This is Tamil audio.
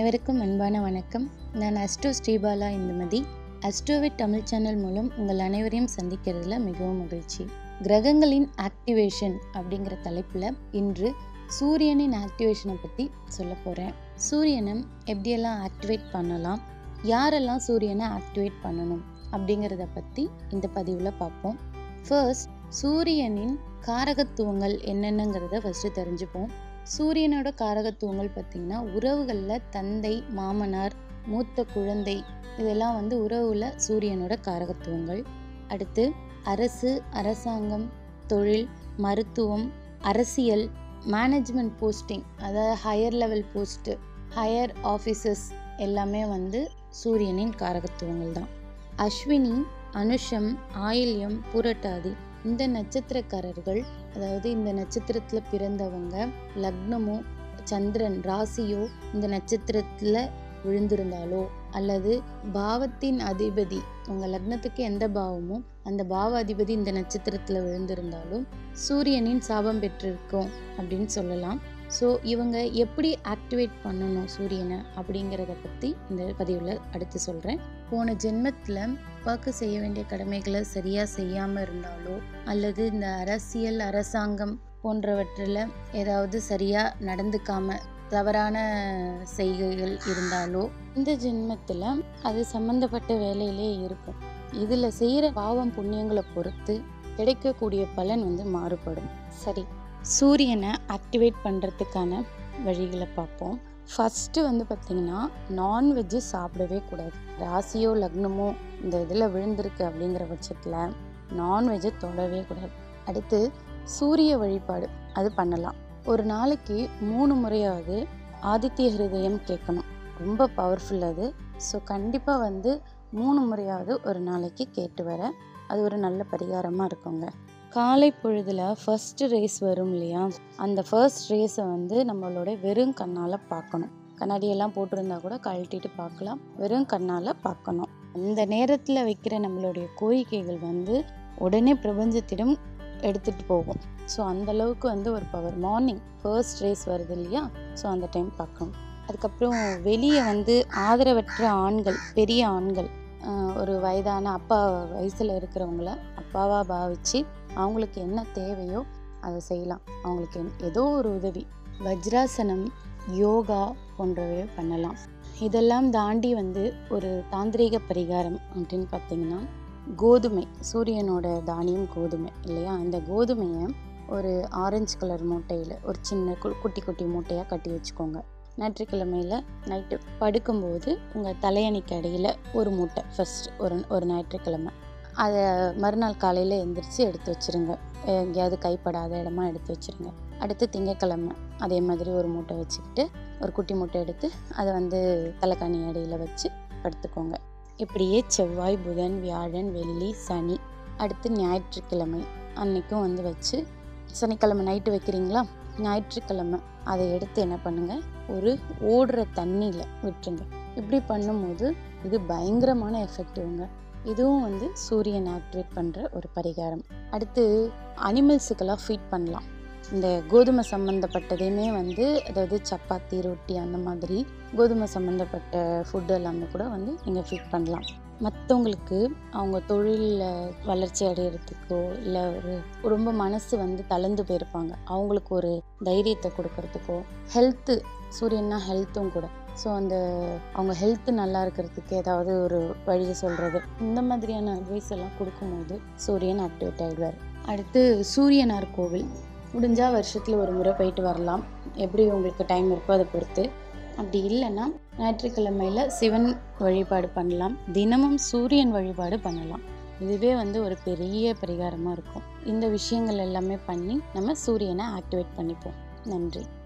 அனைவருக்கும் அன்பான வணக்கம் நான் அஸ்டோ ஸ்ரீபாலா இந்துமதி அஸ்டோவிட் தமிழ் சேனல் மூலம் உங்கள் அனைவரையும் சந்திக்கிறதுல மிகவும் மகிழ்ச்சி கிரகங்களின் ஆக்டிவேஷன் அப்படிங்கிற தலைப்பில் இன்று சூரியனின் ஆக்டிவேஷனை பற்றி சொல்ல போகிறேன் சூரியனை எப்படியெல்லாம் ஆக்டிவேட் பண்ணலாம் யாரெல்லாம் சூரியனை ஆக்டிவேட் பண்ணணும் அப்படிங்கிறத பற்றி இந்த பதிவில் பார்ப்போம் ஃபர்ஸ்ட் சூரியனின் காரகத்துவங்கள் என்னென்னங்கிறத ஃபஸ்ட்டு தெரிஞ்சுப்போம் சூரியனோட காரகத்துவங்கள் பார்த்திங்கன்னா உறவுகளில் தந்தை மாமனார் மூத்த குழந்தை இதெல்லாம் வந்து உறவில் சூரியனோட காரகத்துவங்கள் அடுத்து அரசு அரசாங்கம் தொழில் மருத்துவம் அரசியல் மேனேஜ்மெண்ட் போஸ்டிங் அதாவது higher level post higher officers எல்லாமே வந்து சூரியனின் காரகத்துவங்கள் தான் அஸ்வினி அனுஷம் ஆயில்யம் புரட்டாதி இந்த நட்சத்திரக்காரர்கள் அதாவது இந்த நட்சத்திரத்தில் பிறந்தவங்க லக்னமோ சந்திரன் ராசியோ இந்த நட்சத்திரத்தில் விழுந்திருந்தாலோ அல்லது பாவத்தின் அதிபதி உங்கள் லக்னத்துக்கு எந்த பாவமோ அந்த பாவ அதிபதி இந்த நட்சத்திரத்தில் விழுந்திருந்தாலும் சூரியனின் சாபம் பெற்றிருக்கோம் அப்படின்னு சொல்லலாம் ஸோ இவங்க எப்படி ஆக்டிவேட் பண்ணணும் சூரியனை அப்படிங்கிறத பற்றி இந்த பதிவில் அடுத்து சொல்கிறேன் போன ஜென்மத்தில் அப்பாவுக்கு செய்ய வேண்டிய கடமைகளை சரியாக செய்யாமல் இருந்தாலோ அல்லது இந்த அரசியல் அரசாங்கம் போன்றவற்றில் ஏதாவது சரியாக நடந்துக்காம தவறான செய்கைகள் இருந்தாலோ இந்த ஜென்மத்தில் அது சம்மந்தப்பட்ட வேலையிலே இருக்கும் இதில் செய்கிற பாவம் புண்ணியங்களை பொறுத்து கிடைக்கக்கூடிய பலன் வந்து மாறுபடும் சரி சூரியனை ஆக்டிவேட் பண்ணுறதுக்கான வழிகளை பார்ப்போம் ஃபஸ்ட்டு வந்து பார்த்திங்கன்னா நான்வெஜ்ஜு சாப்பிடவே கூடாது ராசியோ லக்னமோ இந்த இதில் விழுந்திருக்கு அப்படிங்கிற பட்சத்தில் நான்வெஜ்ஜை தொடவே கூடாது அடுத்து சூரிய வழிபாடு அது பண்ணலாம் ஒரு நாளைக்கு மூணு முறையாவது ஆதித்ய ஹிருதயம் கேட்கணும் ரொம்ப பவர்ஃபுல் அது ஸோ கண்டிப்பாக வந்து மூணு முறையாவது ஒரு நாளைக்கு கேட்டு வர அது ஒரு நல்ல பரிகாரமாக இருக்குங்க காலை பொழுதில் ஃபர்ஸ்ட் ரேஸ் வரும் இல்லையா அந்த ஃபர்ஸ்ட் ரேஸை வந்து நம்மளோட வெறும் கண்ணால் பார்க்கணும் கண்ணாடியெல்லாம் போட்டிருந்தா கூட கழட்டிட்டு பார்க்கலாம் வெறும் கண்ணால் பார்க்கணும் அந்த நேரத்தில் வைக்கிற நம்மளுடைய கோரிக்கைகள் வந்து உடனே பிரபஞ்சத்திடம் எடுத்துகிட்டு போகும் ஸோ அந்த அளவுக்கு வந்து ஒரு பவர் மார்னிங் ஃபர்ஸ்ட் ரேஸ் வருது இல்லையா ஸோ அந்த டைம் பார்க்கணும் அதுக்கப்புறம் வெளியே வந்து ஆதரவற்ற ஆண்கள் பெரிய ஆண்கள் ஒரு வயதான அப்பா வயசில் இருக்கிறவங்கள அப்பாவாக பாவித்து அவங்களுக்கு என்ன தேவையோ அதை செய்யலாம் அவங்களுக்கு ஏதோ ஒரு உதவி வஜ்ராசனம் யோகா போன்றவை பண்ணலாம் இதெல்லாம் தாண்டி வந்து ஒரு தாந்திரிக பரிகாரம் அப்படின்னு பார்த்தீங்கன்னா கோதுமை சூரியனோட தானியம் கோதுமை இல்லையா அந்த கோதுமையை ஒரு ஆரஞ்சு கலர் மூட்டையில் ஒரு சின்ன குட்டி குட்டி மூட்டையாக கட்டி வச்சுக்கோங்க ஞாயிற்றுக்கிழமையில் நைட்டு படுக்கும்போது உங்கள் தலையணிக்கு அடியில் ஒரு மூட்டை ஃபஸ்ட் ஒரு ஒரு ஞாயிற்றுக்கிழமை அதை மறுநாள் காலையில் எந்திரிச்சு எடுத்து வச்சுருங்க எங்கேயாவது கைப்படாத இடமா எடுத்து வச்சுருங்க அடுத்து திங்கக்கிழமை அதே மாதிரி ஒரு மூட்டை வச்சுக்கிட்டு ஒரு குட்டி மூட்டை எடுத்து அதை வந்து தலைக்காணி அடியில் வச்சு படுத்துக்கோங்க இப்படியே செவ்வாய் புதன் வியாழன் வெள்ளி சனி அடுத்து ஞாயிற்றுக்கிழமை அன்னைக்கும் வந்து வச்சு சனிக்கிழமை நைட்டு வைக்கிறீங்களா ஞாயிற்றுக்கிழமை அதை எடுத்து என்ன பண்ணுங்கள் ஒரு ஓடுற தண்ணியில் விட்டுருங்க இப்படி பண்ணும்போது இது பயங்கரமான எஃபெக்டிவ்ங்க இதுவும் வந்து சூரியன் ஆக்டிவேட் பண்ணுற ஒரு பரிகாரம் அடுத்து அனிமல்ஸுக்கெல்லாம் ஃபீட் பண்ணலாம் இந்த கோதுமை சம்மந்தப்பட்டதையுமே வந்து அதாவது சப்பாத்தி ரொட்டி அந்த மாதிரி கோதுமை சம்மந்தப்பட்ட ஃபுட் எல்லாமே கூட வந்து நீங்கள் ஃபீட் பண்ணலாம் மற்றவங்களுக்கு அவங்க தொழிலில் வளர்ச்சி அடையிறதுக்கோ இல்லை ஒரு ரொம்ப மனசு வந்து தளர்ந்து போயிருப்பாங்க அவங்களுக்கு ஒரு தைரியத்தை கொடுக்கறதுக்கோ ஹெல்த்து சூரியன்னா ஹெல்த்தும் கூட ஸோ அந்த அவங்க ஹெல்த்து நல்லா இருக்கிறதுக்கு ஏதாவது ஒரு வழியை சொல்கிறது இந்த மாதிரியான அட்வைஸ் எல்லாம் கொடுக்கும்போது சூரியன் ஆக்டிவேட் ஆகிடுவார் அடுத்து சூரியனார் கோவில் முடிஞ்சால் வருஷத்தில் ஒரு முறை போயிட்டு வரலாம் எப்படி உங்களுக்கு டைம் இருக்கோ அதை பொறுத்து அப்படி இல்லைன்னா ஞாயிற்றுக்கிழமையில் சிவன் வழிபாடு பண்ணலாம் தினமும் சூரியன் வழிபாடு பண்ணலாம் இதுவே வந்து ஒரு பெரிய பரிகாரமாக இருக்கும் இந்த விஷயங்கள் எல்லாமே பண்ணி நம்ம சூரியனை ஆக்டிவேட் பண்ணிப்போம் நன்றி